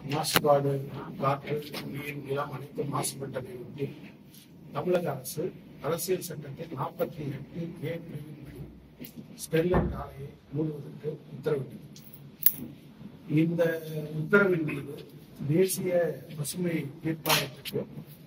மாசுபாடு காற்று நீர் நிலம் அனைத்தும் மாசுபட்டதை ஒட்டி தமிழக அரசு அரசியல் சட்டத்தில் நாற்பத்தி எட்டு ஏ பிரிவின்படி ஸ்டெர்லைட் ஆலையை மூடுவதற்கு உத்தரவிட்டது இந்த உத்தரவின் மீது தேசிய பசுமை தீர்ப்பாயத்துக்கு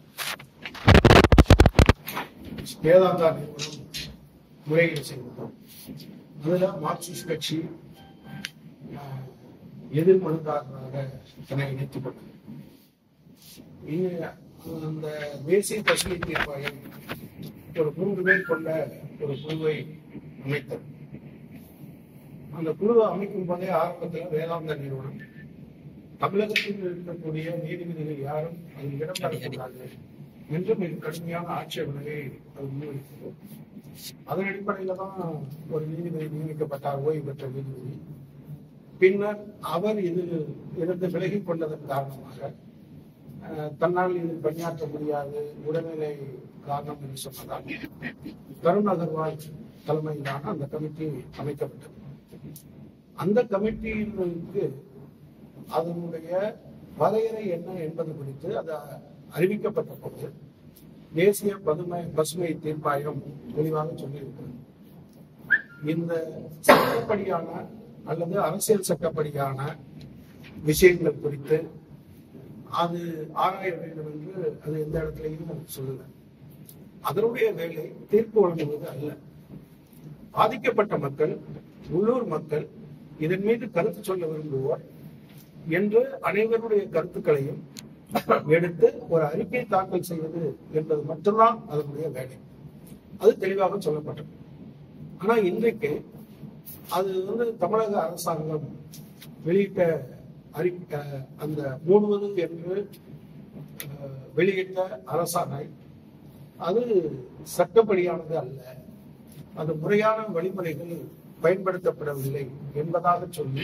வேதாந்தா நிறுவனம் முறையீடு செய்தது அதுல மார்க்சிஸ்ட் கட்சி ஆஹ், எதிர் மனுதாரராக தன்னை இணைத்துக் கொண்டது இங்க அந்த தேசிய பசுமை தீர்ப்பாயம் ஒரு மூன்று பேர் கொண்ட ஒரு குழுவை அமைத்தது அந்த குழுவை அமைக்கும் போதே ஆரம்பத்தில் வேதாந்த நிறுவனம் தமிழகத்தில் இருக்கக்கூடிய நீதிபதிகள் யாரும் அதில் இடம் பெறக்கூடாது என்று மிக கடுமையான ஆட்சேபனையை அது முன்வைத்தது அதன் அடிப்படையில தான் ஒரு நீதிபதி நியமிக்கப்பட்டார் ஓய்வு பெற்ற நீதிபதி பின்னர் அவர் இதில் இருந்து விலகிக் கொண்டதன் காரணமாக அஹ், தன்னால் இதில் பணியாற்ற முடியாது உடல்நிலை காரணம் என்று சொன்னதால் தருண் அகர்வால் தலைமையிலான அந்த கமிட்டி அமைக்கப்பட்டது அந்த கமிட்டியினருக்கு அதனுடைய வரையறை என்ன என்பது குறித்து அது அறிவிக்கப்பட்ட போது தேசிய பதுமை பசுமை தீர்ப்பாயம் தெளிவாக சொல்லியிருக்கிறது இந்த சட்டப்படியான அல்லது அரசியல் சட்டப்படியான விஷயங்கள் குறித்து அது ஆராய வேண்டும் என்று அது எந்த இடத்துலையும் சொல்லல அதனுடைய வேலை தீர்ப்பு வழங்குவது அல்ல பாதிக்கப்பட்ட மக்கள் உள்ளூர் மக்கள் இதன் மீது கருத்து சொல்ல விரும்புவோர் என்று அனைவருடைய கருத்துக்களையும் எடுத்து ஒரு அறிக்கை தாக்கல் செய்வது என்பது மட்டும்தான் அதனுடைய வேலை அது தெளிவாக சொல்லப்பட்டது ஆனா இன்றைக்கு அது வந்து தமிழக அரசாங்கம் வெளியிட்ட அறிக்கை அந்த மூடுவது என்று அஹ், வெளியிட்ட அரசாணை அது சட்டப்படியானது அல்ல அது முறையான வழிமுறைகள் பயன்படுத்தப்படவில்லை என்பதாக சொல்லி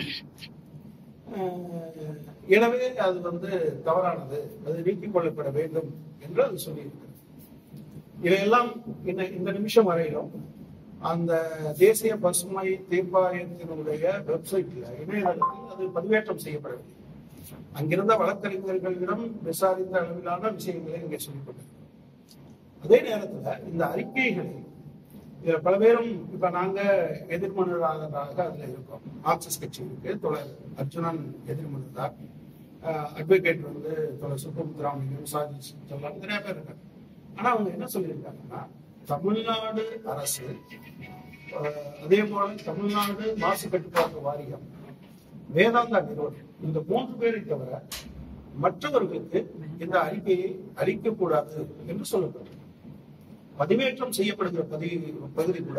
அஹ், எனவே அது வந்து தவறானது அது நீக்கிக் கொள்ளப்பட வேண்டும் என்று அது சொல்லியிருக்கிறது இதையெல்லாம் இந்த இந்த நிமிஷம் வரையிலும் அந்த தேசிய பசுமை தீர்ப்பாயத்தினுடைய வெப்சைட்ல இணையதளத்தில் அது பதிவேற்றம் செய்யப்படவில்லை அங்கிருந்த வழக்கறிஞர்களிடம் விசாரித்த அளவிலான விஷயங்களை இங்கே சொல்லப்பட்டது அதே நேரத்துல இந்த அறிக்கைகளை இதுல பல பேரும் இப்ப நாங்க எதிர்மனுதாரராக அதுல இருக்கோம் மார்க்சிஸ்ட் கட்சி இருக்கு தொடர் அர்ஜுனன் எதிர்மனுதார் அட்வொகேட் வந்து தொடர் சுப்புமுத்துராமலிங்கம் சாதி சொல்லலாம் நிறைய பேர் இருக்காங்க ஆனா அவங்க என்ன சொல்லியிருக்காங்கன்னா தமிழ்நாடு அரசு அஹ், அதே போல தமிழ்நாடு மாசு கட்டுப்பாட்டு வாரியம் வேதாந்தா நிறுவனம் இந்த மூன்று பேரை தவிர மற்றவர்களுக்கு இந்த அறிக்கையை அளிக்கக்கூடாது என்று சொல்லப்பட்டது பதிவேற்றம் செய்யப்படுகிற பகுதி பகுதி கூட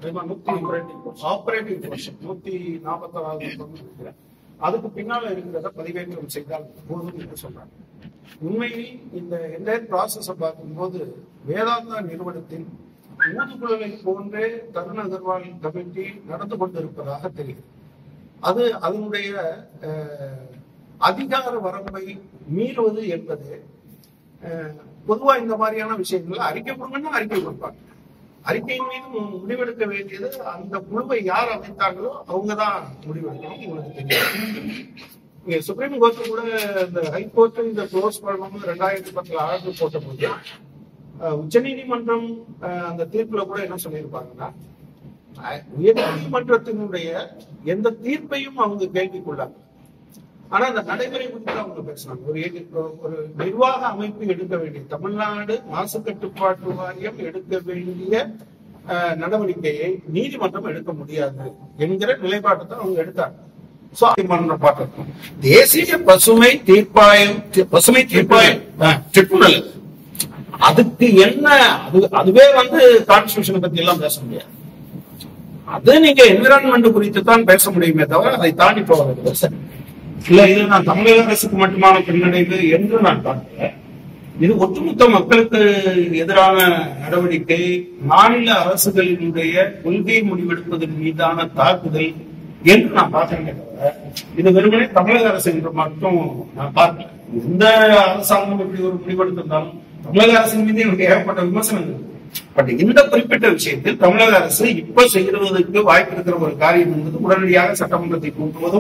ஆபரேட்டிவ் போர்ஷன் நூத்தி நாற்பத்தாறாவது பகுதி அதுக்கு பின்னால இருக்கிறத பதிவேற்றம் செய்தால் போதும் என்று சொல்றாங்க உண்மையில் இந்த என்டையர் ப்ராசஸ பார்க்கும்போது வேதாந்தா நிறுவனத்தின் ஊதுகுழலை போன்றே தருண் அகர்வால் கமிட்டி நடந்து கொண்டிருப்பதாக தெரிகிறது அது அதனுடைய அஹ், அதிகார வரம்பை மீறுவது என்பது அஹ், பொதுவா இந்த மாதிரியான விஷயங்கள்ல அறிக்கை கொடுங்கன்னா அறிக்கை கொடுப்பாங்க அறிக்கையின் மீது மு- முடிவெடுக்க வேண்டியது அந்த குழுவை யார் அமைத்தாங்களோ அவங்க தான் முடிவெடுக்கணும் உங்களுக்கு தெரியும் இங்க சுப்ரீம் கோர்ட் கூட இந்த ஹைகோர்ட் இந்த க்ளோஸ் பண்ணணும் ரெண்டாயிரத்தி பத்துல ஆர்டர் போட்ட போது உச்ச நீதிமன்றம் அந்த தீர்ப்புல கூட என்ன சொல்லியிருப்பாங்கன்னா அஹ், உயர்நீதிமன்றத்தினுடைய எந்த தீர்ப்பையும் அவங்க கேள்விக்குள்ளாங்க ஆனா அந்த நடைமுறை குறித்து அவங்க பேசுறாங்க ஒரு எது- ஒரு நிர்வாக அமைப்பு எடுக்க வேண்டிய தமிழ்நாடு மாசு கட்டுப்பாட்டு வாரியம் எடுக்க வேண்டிய அஹ், நடவடிக்கையை நீதிமன்றம் எடுக்க முடியாது என்கிற நிலைப்பாட்டை தான் அவங்க எடுத்தாங்க சோ நீதிமன்றம் பார்க்கணும் தேசிய பசுமை தீர்ப்பாயம் தி- பசுமை தீர்ப்பாயம் அஹ், ட்ரிபுனல் அதுக்கு என்ன அது அதுவே வந்து கான்ஸ்டியூஷனை பத்தி எல்லாம் பேச முடியாது அது நீங்க என்விரான்மெண்ட் குறித்து தான் பேச முடியுமே தவிர அதை தாண்டி போவது சரி இல்ல இது நான் தமிழக அரசுக்கு மட்டுமான பின்னடைவு என்று நான் பார்க்கல இது ஒட்டுமொத்த மக்களுக்கு எதிரான நடவடிக்கை மாநில அரசுகளினுடைய கொள்கை முடிவெடுப்பதன் மீதான தாக்குதல் என்று நான் பார்க்கிறேன் தவிர இது வெறுமனே தமிழக அரசு என்று மட்டும் நான் பார்க்கல எந்த அரசாங்கம் இப்படி ஒரு முடிவெடுத்திருந்தாலும் தமிழக அரசின் மீது எனக்கு ஏகப்பட்ட விமர்சனங்கள் இருக்கு. பட் இந்த குறிப்பிட்ட விஷயத்தில் தமிழக அரசு இப்ப செய்யறதுக்கு வாய்ப்பு இருக்கிற ஒரு காரியம் என்பது உடனடியாக சட்டமன்றத்தை கூட்டுவதும்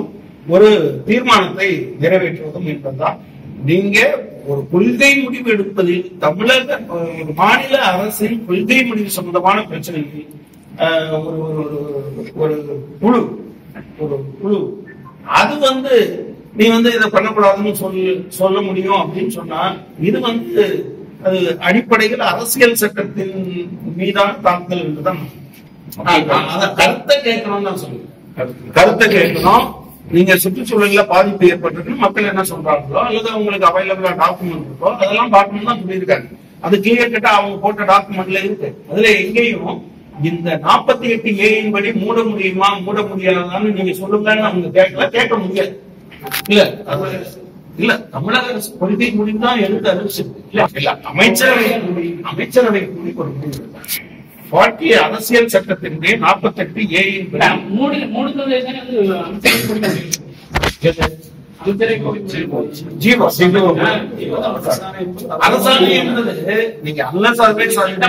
ஒரு தீர்மானத்தை நிறைவேற்றுவதும் என்பதுதான் நீங்க ஒரு கொள்கை முடிவு எடுப்பதில் தமிழக அஹ், ஒரு மாநில அரசின் கொள்கை முடிவு சம்பந்தமான பிரச்சனைகள் அஹ், ஒரு ஒரு- ஒரு ஒரு குழு ஒரு குழு அது வந்து நீ வந்து இதை பண்ணக்கூடாதுன்னு சொல்லி சொல்ல முடியும் அப்படின்னு சொன்னா இது வந்து அது அடிப்படையில் அரசியல் சட்டத்தின் மீதான தாக்குதல் என்றுதான் நான் நான் அத கருத்தை கேட்கணும்னு தான் சொல்லுவேன் கருத்தை கேட்கணும் நீங்க சுற்றுச்சூழல்ல பாதிப்பு ஏற்பட்டிருக்கு மக்கள் என்ன சொல்றாங்களோ அல்லது அவங்களுக்கு அவைலபிளா டாக்குமெண்ட் இருக்கோ அதெல்லாம் பார்க்கணும் தான் சொல்லியிருக்காங்க அது கிளியர் கட்டா அவங்க போட்ட டாக்குமெண்ட்ல இருக்கு அதுல எங்கேயும் இந்த நாற்பத்தி எட்டு ஏயின் படி மூட முடியுமா மூட முடியாதான்னு நீங்க சொல்லுங்கன்னு அவங்க கேட்கல கேட்க முடியாது இல்ல அது இல்ல தமிழக அரசு கொள்கை முடிவு தான் எடுத்து அறிவிச்சு இல்ல இல்ல அமைச்சரவை கூடி அமைச்சரவை கூடி ஒரு முடிவு பாட்டி அரசியல் சட்டத்தினுடைய நாற்பத்தெட்டு ஏயின் படி மூணு மூணு பிரதேசம் வந்து அமைச்சரை கொடுக்க முடியும். அமைச்சரை கொடுக்க ஜீரோ ஜீரோ ஜீரோ. அரசாங்கம் என்பது நீங்க அல்ல சார்பே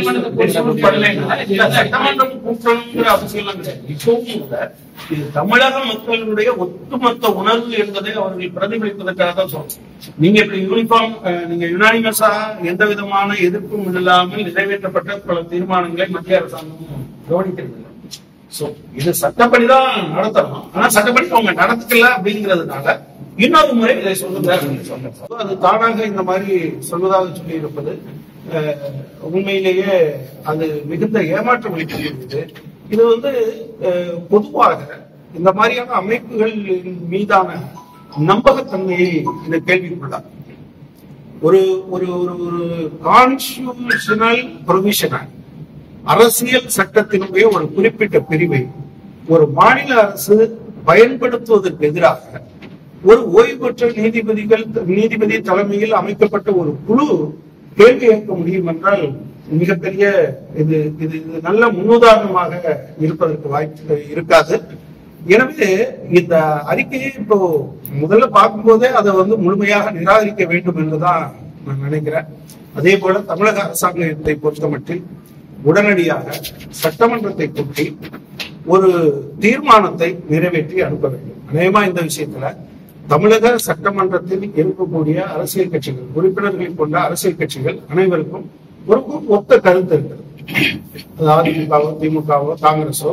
சட்டமன்றம் கூட்டணுங்கிற அவசியம் எல்லாம் கிடையாது இப்பவும் கூட இது தமிழக மக்களுடைய ஒட்டுமொத்த உணர்வு என்பதை அவர்கள் பிரதிபலிப்பதற்காக தான் சொல்றோம் நீங்க இப்படி யூனிஃபார்ம் நீங்க யுனானிமஸா எந்த விதமான எதிர்ப்பும் இல்லாமல் நிறைவேற்றப்பட்ட பல தீர்மானங்களை மத்திய அரசாங்கம் கவனிக்கிறது இல்லை சோ இது சட்டப்படிதான் நடத்தணும் ஆனா சட்டப்படி அவங்க நடத்துக்கல அப்படிங்கிறதுனால இன்னொரு முறை இதை சொல்லுங்க அப்படின்னு சொன்னேன். So, அது தானாக இந்த மாதிரி சொல்வதாக சொல்லி இருப்பது அஹ், உண்மையிலேயே அது மிகுந்த ஏமாற்றம் அளிக்கக்கூடியது இது வந்து அஹ், பொதுவாக இந்த மாதிரியான அமைப்புகள் மீதான நம்பகத்தன்மையை இந்த கேள்விக்குள்ளார் ஒரு ஒரு ஒரு ஒரு கான்ஸ்டியூஷனல் ப்ரொவிஷன் அரசியல் சட்டத்தினுடைய ஒரு குறிப்பிட்ட பிரிவை ஒரு மாநில அரசு பயன்படுத்துவதற்கு எதிராக ஒரு ஓய்வு பெற்ற நீதிபதிகள் நீதிபதி தலைமையில் அமைக்கப்பட்ட ஒரு குழு கேள்வி கேட்க முடியும் என்றால் மிகப்பெரிய இது இது இது நல்ல முன்னுதாரணமாக இருப்பதற்கு வாய்ப்பு இருக்காது எனவே இந்த அறிக்கையை இப்போ முதல்ல பார்க்கும்போதே அதை வந்து முழுமையாக நிராகரிக்க வேண்டும் என்றுதான் நான் நினைக்கிறேன் அதே போல தமிழக அரசாங்கத்தை பொறுத்தமட்டில் உடனடியாக சட்டமன்றத்தை கூட்டி ஒரு தீர்மானத்தை நிறைவேற்றி அனுப்ப வேண்டும் அநேகமா இந்த விஷயத்துல தமிழக சட்டமன்றத்தில் இருக்கக்கூடிய அரசியல் கட்சிகள் உறுப்பினர்களை கொண்ட அரசியல் கட்சிகள் அனைவருக்கும் ஒரு ஒத்த கருத்து இருக்கிறது அது அதிமுகவோ திமுகவோ காங்கிரஸோ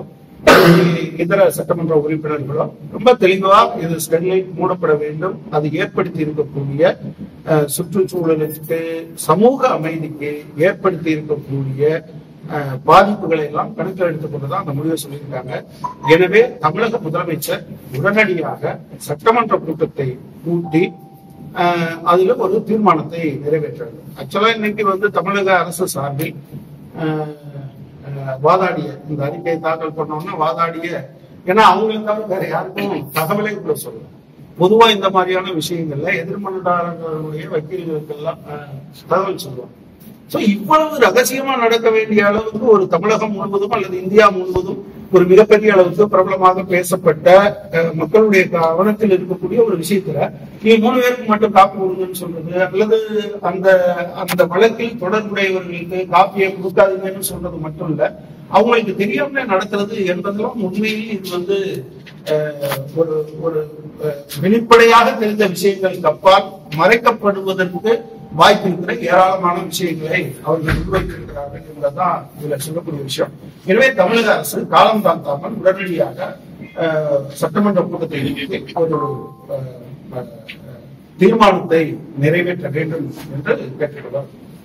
இதர சட்டமன்ற உறுப்பினர்களோ ரொம்ப தெளிவா இது ஸ்டெர்லைட் மூடப்பட வேண்டும் அது ஏற்படுத்தி இருக்கக்கூடிய அஹ், சுற்றுச்சூழலுக்கு சமூக அமைதிக்கு ஏற்படுத்தி இருக்கக்கூடிய அஹ், பாதிப்புகளை எல்லாம் கணக்கில் எடுத்துக்கொண்டுதான் அந்த முடிவை சொல்லியிருக்காங்க எனவே தமிழக முதலமைச்சர் உடனடியாக சட்டமன்ற கூட்டத்தை கூட்டி அஹ், அதுல ஒரு தீர்மானத்தை நிறைவேற்ற வேண்டும் ஆக்சுவலா இன்னைக்கு வந்து தமிழக அரசு சார்பில் அஹ், அஹ், வாதாடிய இந்த அறிக்கையை தாக்கல் பண்ணோம்னா வாதாடிய ஏன்னா அவங்களுக்கு தவிர வேற யாருக்கும் தகவலே கூட சொல்லல பொதுவா இந்த மாதிரியான விஷயங்கள்ல எதிர்மனதாரர்களுடைய வக்கீல்களுக்கெல்லாம் அஹ், தகவல் சொல்லுவாங்க சோ இவ்வளவு ரகசியமா நடக்க வேண்டிய அளவுக்கு ஒரு தமிழகம் முழுவதும் அல்லது இந்தியா முழுவதும் ஒரு மிகப்பெரிய அளவுக்கு பிரபலமாக பேசப்பட்ட அஹ், மக்களுடைய கவனத்தில் இருக்கக்கூடிய ஒரு விஷயத்துல நீ மூணு பேருக்கு மட்டும் காப்பி கொடுங்கன்னு சொல்றது அல்லது அந்த அந்த வழக்கில் தொடர்புடையவர்களுக்கு காப்பியை கொடுக்காதீங்கன்னு சொல்றது மட்டும் இல்ல அவங்களுக்கு தெரியாமலே நடத்துறது என்பதெல்லாம் உண்மையில் இது வந்து அஹ், ஒரு ஒரு அஹ், வெளிப்படையாக தெரிந்த விஷயங்களுக்கு அப்பால் மறைக்கப்படுவதற்கு வாய்ப்பு இருக்கிற ஏராளமான விஷயங்களை அவர்கள் முன்வைத்திருக்கிறார்கள் என்பதுதான் இதுல சொல்லக்கூடிய விஷயம் எனவே தமிழக அரசு காலம் தாழ்த்தாமல் உடனடியாக அஹ், சட்டமன்ற கூட்டத்தை நடத்தி ஒரு அஹ், அஹ், தீர்மானத்தை நிறைவேற்ற வேண்டும் என்று கேட்டுக்கொள்வார்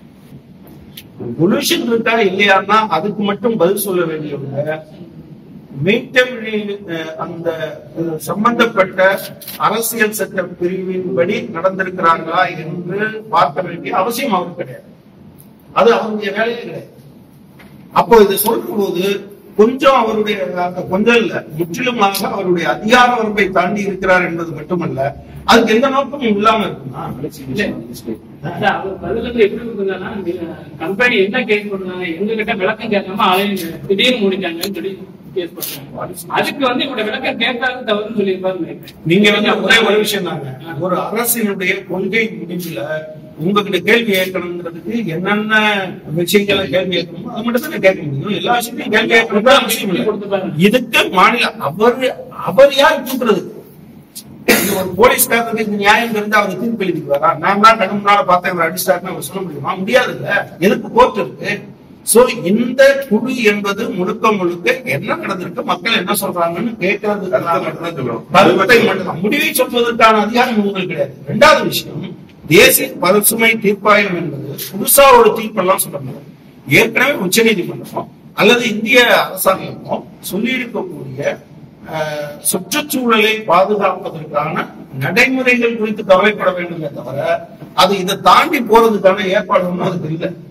பொல்யூஷன் இருக்கா இல்லையான்னா அதுக்கு மட்டும் பதில் சொல்ல வேண்டியவங்க மெய்த்தமிழில் அஹ், அந்த அஹ், சம்பந்தப்பட்ட அரசியல் சட்ட பிரிவின்படி நடந்திருக்கிறாங்களா என்று பார்க்க வேண்டிய அவசியம் அவருக்கு கிடையாது அது அவருடைய வேலையே கிடையாது அப்போ இதை சொல்லும் போது கொஞ்சம் அவருடைய அஹ், கொஞ்சம் இல்ல முற்றிலுமாக அவருடைய அதிகார வரம்பை தாண்டி இருக்கிறார் என்பது மட்டுமல்ல அதுக்கு எந்த நோக்கமும் இல்லாம இருக்குமா அதான் அவர் பதில் வந்து எப்படி கொடுக்குறாங்கன்னா கம்பெனி என்ன கேஸ் போட்டுருக்காங்க எங்க கிட்ட விளக்கம் கேட்காம ஆலையை திடீர்னு மூடிட்டாங்கன்னு சொல்லி கேஸ் போட்டாங்க அதுக்கு வந்து இப்படி விளக்கம் கேட்காத தவறுன்னு சொல்லியிருப்பாரு நினைக்கிறேன். நீங்க வந்து ஒரே ஒரு விஷயம் தாங்க ஒரு அரசினுடைய கொள்கை முடிவுல உங்ககிட்ட கேள்வி கேட்கணுங்கிறதுக்கு என்னென்ன விஷயங்களை கேள்வி கேட்கணுமோ அது மட்டும் தான் கேட்க முடியும் எல்லா விஷயத்தையும் கேள்வி கேட்கணும் அவசியம் இல்லை இதுக்கு மாநில அவர் அவர் யார் கூட்டுறது இது ஒரு போலீஸ்காரருக்கு இந்த நியாயம் தெரிஞ்சு அவர் தீர்ப்பு எழுதிக்குவாரா நான் தான் கண்ணு முன்னால பார்த்தேன் இவர் அடிச்சாருன்னு அவர் சொல்ல முடியுமா முடியாது இல்ல எதுக்கு கோர்ட் இருக்கு சோ இந்த குழு என்பது முழுக்க முழுக்க என்ன நடந்திருக்கு மக்கள் என்ன சொல்றாங்கன்னு கேட்கறது கருத்தை மட்டும்தான் சொல்லுவோம். கருத்தை மட்டும் முடிவை சொல்வதற்கான அதிகாரம் உங்களுக்கு கிடையாது இரண்டாவது விஷயம் தேசிய பசுமை தீர்ப்பாயம் என்பது புதுசா ஒரு தீர்ப்பெல்லாம் சொல்ல முடியாது ஏற்கனவே உச்சநீதிமன்றம் அல்லது இந்திய அரசாங்கமோ சொல்லியிருக்கக்கூடிய அஹ், சுற்றுச்சூழலை பாதுகாப்பதற்கான நடைமுறைகள் குறித்து கவலைப்பட வேண்டுமே தவிர அது இதை தாண்டி போறதுக்கான ஏற்பாடு ஒன்றும் அதுக்கு இல்லை